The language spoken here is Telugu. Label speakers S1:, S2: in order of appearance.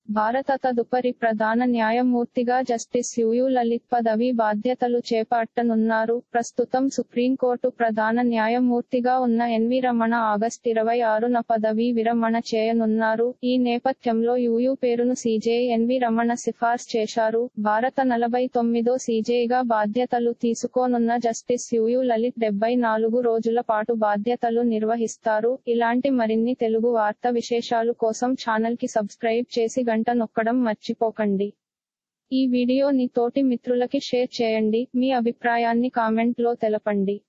S1: భారత తదుపరి ప్రధాన న్యాయమూర్తిగా జస్టిస్ యుయు లలిత్ పదవి బాధ్యతలు చేపట్టనున్నారు ప్రస్తుతం సుప్రీంకోర్టు ప్రధాన న్యాయమూర్తిగా ఉన్న ఎన్వి రమణ ఆగస్ట్ ఇరవై ఆరున పదవి విరమణ చేయనున్నారు ఈ నేపథ్యంలో యుయు పేరును సీజే ఎన్వి రమణ సిఫార్సు చేశారు భారత నలభై తొమ్మిదో సీజేగా బాధ్యతలు తీసుకోనున్న జస్టిస్ యుయు లలిత్ డెబ్బై నాలుగు రోజుల పాటు బాధ్యతలు నిర్వహిస్తారు ఇలాంటి మరిన్ని తెలుగు వార్త విశేషాలు కోసం ఛానల్ కి సబ్స్క్రైబ్ చేసి గంట నొక్కడం మర్చిపోకండి ఈ వీడియోని తోటి మిత్రులకి షేర్ చేయండి మీ అభిప్రాయాన్ని కామెంట్ లో తెలపండి